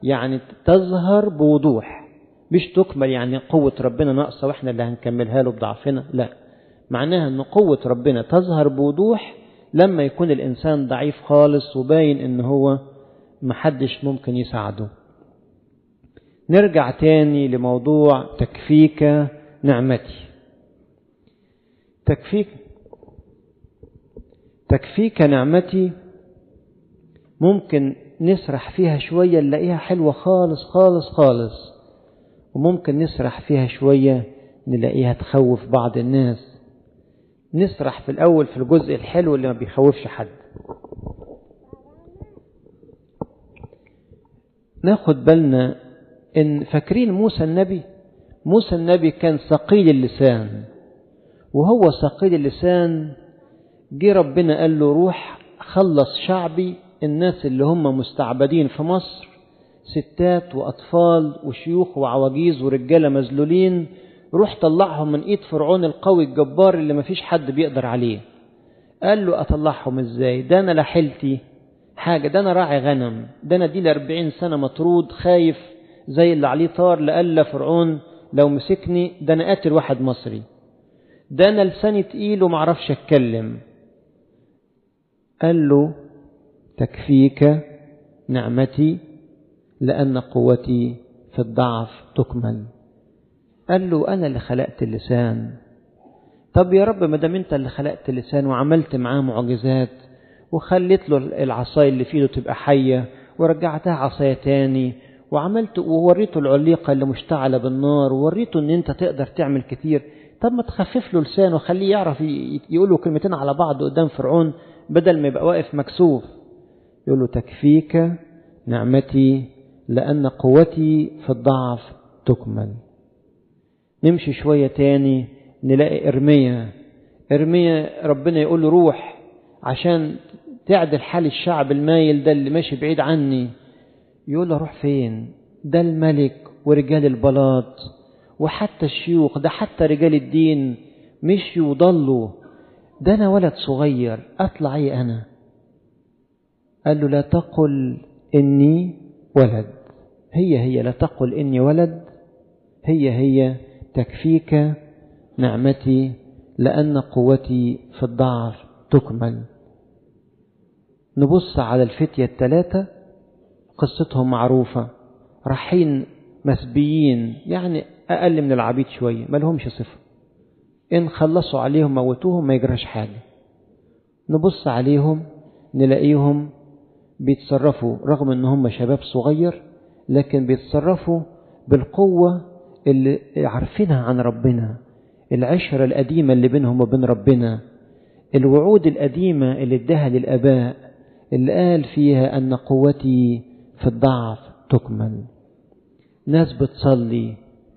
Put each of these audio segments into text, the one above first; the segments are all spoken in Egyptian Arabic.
يعني تظهر بوضوح مش تكمل يعني قوة ربنا ناقصة واحنا اللي هنكملها له بضعفنا لا معناها ان قوة ربنا تظهر بوضوح لما يكون الانسان ضعيف خالص وباين ان هو محدش ممكن يساعده نرجع تاني لموضوع تكفيك نعمتي تكفيك تكفيك نعمتي ممكن نسرح فيها شوية نلاقيها حلوة خالص خالص خالص وممكن نسرح فيها شوية نلاقيها تخوف بعض الناس نسرح في الأول في الجزء الحلو اللي ما بيخوفش حد ناخد بالنا ان فاكرين موسى النبي موسى النبي كان ثقيل اللسان وهو ثقيل اللسان جه ربنا قال له روح خلص شعبي الناس اللي هم مستعبدين في مصر ستات وأطفال وشيوخ وعواجيز ورجالة مذلولين روح طلعهم من إيد فرعون القوي الجبار اللي مفيش حد بيقدر عليه قال له أطلعهم إزاي ده أنا لحلتي حاجة ده أنا راعي غنم ده أنا دي لأربعين سنة مطرود خايف زي اللي عليه طار لألا فرعون لو مسكني ده أنا قاتل واحد مصري ده أنا لساني تقيل ومعرفش أتكلم قال له تكفيك نعمتي لأن قوتي في الضعف تكمل قال له أنا اللي خلقت اللسان طب يا رب ما دام أنت اللي خلقت اللسان وعملت معاه معجزات وخليت له العصاية اللي في ايده تبقى حية ورجعتها عصاية تاني وعملت ووريته العليقة اللي مشتعلة بالنار ووريته ان انت تقدر تعمل كتير طب ما تخفف له لسانه وخليه يعرف يقول له كلمتين على بعض قدام فرعون بدل ما يبقى واقف مكسوف يقول له تكفيك نعمتي لأن قوتي في الضعف تكمل نمشي شوية تاني نلاقي إرمية إرمية ربنا يقول له روح عشان تعدل حال الشعب المايل ده اللي ماشي بعيد عني يقول له روح فين ده الملك ورجال البلاط وحتى الشيوخ ده حتى رجال الدين مشيوا وضلوا ده أنا ولد صغير أطلع أي أنا قال له لا تقل إني ولد هي هي لا تقل إني ولد هي هي تكفيك نعمتي لأن قوتي في الضعف تكمل نبص على الفتية الثلاثة قصتهم معروفة رايحين مسبيين يعني أقل من العبيد شوية ما لهمش صفة إن خلصوا عليهم موتوهم ما يجراش حاجة نبص عليهم نلاقيهم بيتصرفوا رغم ان هم شباب صغير لكن بيتصرفوا بالقوة اللي عارفينها عن ربنا العشرة القديمة اللي بينهم وبين ربنا الوعود القديمة اللي اداها للآباء اللي قال فيها أن قوتي في الضعف تكمل ناس بتصلي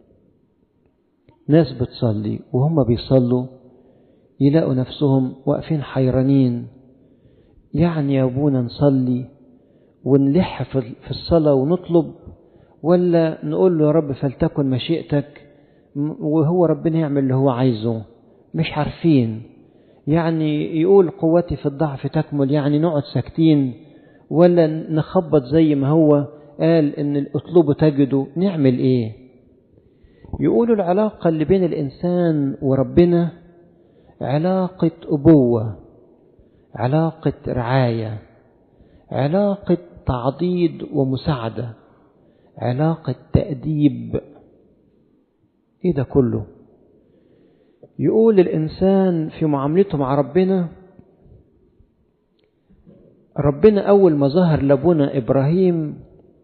ناس بتصلي وهم بيصلوا يلاقوا نفسهم واقفين حيرانين يعني يا ابونا نصلي ونلح في الصلاة ونطلب ولا نقول له يا رب فلتكن مشيئتك وهو ربنا يعمل اللي هو عايزه مش عارفين يعني يقول قوتي في الضعف تكمل يعني نقعد ساكتين ولا نخبط زي ما هو قال ان اطلبوا تجدوا نعمل ايه يقولوا العلاقة اللي بين الإنسان وربنا علاقة أبوة علاقة رعاية علاقة تعضيد ومساعدة علاقة تأديب إيه ده كله يقول الإنسان في معاملته مع ربنا ربنا أول ما ظهر لابونا إبراهيم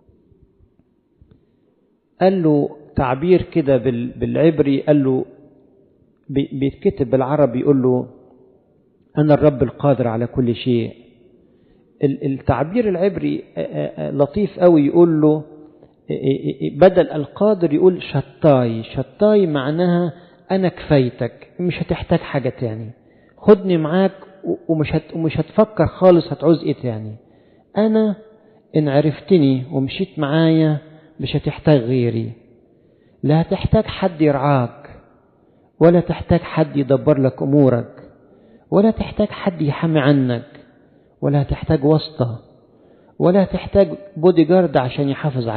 قال له تعبير كده بالعبري قال له بيتكتب بالعربي يقول له أنا الرب القادر على كل شيء التعبير العبري لطيف قوي يقول له بدل القادر يقول شطاي شطاي معناها أنا كفايتك مش هتحتاج حاجة تاني خدني معاك ومش هت ومش هتفكر خالص هتعوز ايه تاني أنا إن عرفتني ومشيت معايا مش هتحتاج غيري لا هتحتاج حد يرعاك ولا تحتاج حد يدبر لك أمورك ولا تحتاج حد يحمي عنك ولا تحتاج واسطة ولا تحتاج بودي جارد عشان يحافظ